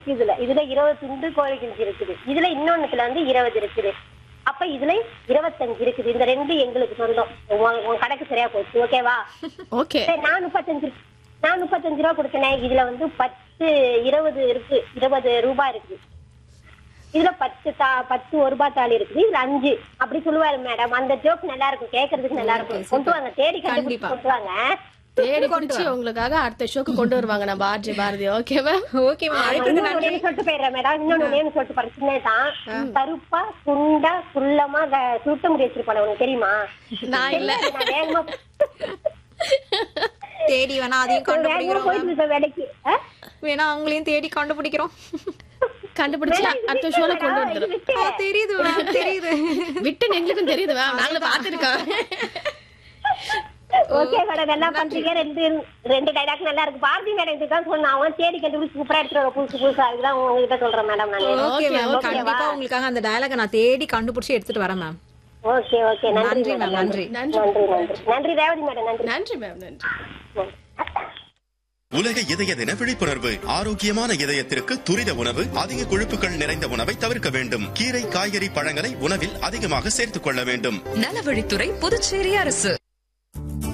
இதுல இதுல இருபது துண்டு கோழி குஞ்சு இருக்குது இதுல இன்னொன்னுத்துல வந்து இருபது இருக்குது அப்ப இதுல இருபத்தஞ்சு இருக்குது இந்த ரெண்டு எங்களுக்கு சொந்தம் உன் உன் கணக்கு சரியா போச்சு ஓகேவா ஓகே சரி நான் முப்பத்தஞ்சு நான் முப்பத்தஞ்சு ரூபா கொடுத்தேனே இதுல வந்து பத்து இருபது இருக்கு இருபது ரூபாய் இருக்குது இதுல பத்து தா பத்து ஒரு ரூபாய் தாலி இருக்குது இதுல அஞ்சு அப்படி சொல்லுவாரு மேடம் அந்த ஜோக் நல்லா இருக்கும் கேக்குறதுக்கு நல்லா இருக்கும் கொண்டு வாங்க தேடி கண்டுபிடிச்சு கண்டிப்பா. கொண்டு வாங்க தேடி பிடிச்சி உங்களுக்காக அடுத்த ஷோக்கு கொண்டு வருவாங்க நம்ம ஆர்ஜி பாரதி ஓகேவா ஓகே மேம் அழைப்புக்கு இன்னொன்னு நன்றி ஒண்ணு சொல்லிட்டு போயிடுறேன் மேடம் இன்னொன்னு ஒண்ணு சொல்லிட்டு பிரச்சனை தான் கருப்பா குண்டா குள்ளமா க- சுருட்ட முடி வச்சிருப்பான உனக்கு தெரியுமா நான் இல்ல நான் வேகமா தேடி வேணா அதையும் வேகமா கண்டுபிடிக்கிறோம் போயிட்டு ma'am. இருக்க வேலைக்கு ஆ? வேணா அவங்களையும் தேடி கண்டுபிடிக்கிறோம் கண்டுபிடிச்சு அடுத்த ஷோல கொண்டு இது வந்துடும் விட்டு. ஆ, தெரியுது மேம் தெரியுது விட்டுன்னு எங்களுக்கும் தெரியுது மேம் நாங்களும் பார்த்துருக்கோம் ஓகே மேடம் நல்லா பண்றீங்க ரெண்டு ரெண்டு டைலாக் நல்லா இருக்கு பாரதி மேடம் இதுதான் சொன்னா அவன் தேடி கண்டுபிடிச்சு சூப்பரா எடுத்துருவாங்க புதுசு புதுசா அதுதான் உங்ககிட்ட சொல்றேன் மேடம் நான் ஓகே Okay, மேம் okay. கண்டிப்பா உங்களுக்காக அந்த டயலாக நான் தேடி கண்டுபிடிச்சு எடுத்துட்டு வரேன் மேம் ஓகே ஓகே நன்றி நன்றி மேம் மேடம் நன்றி நன்றி நன்றி நன்றி நன்றி ரேவதி மேடம் நன்றி நன்றி மேம் நன்றி உலக இதய தின விழிப்புணர்வு ஆரோக்கியமான இதயத்திற்கு துரித உணவு அதிக கொழுப்புகள் நிறைந்த உணவை தவிர்க்க வேண்டும் கீரை காய்கறி பழங்களை உணவில் அதிகமாக சேர்த்துக் கொள்ள வேண்டும் நலவழித்துறை புதுச்சேரி அரசு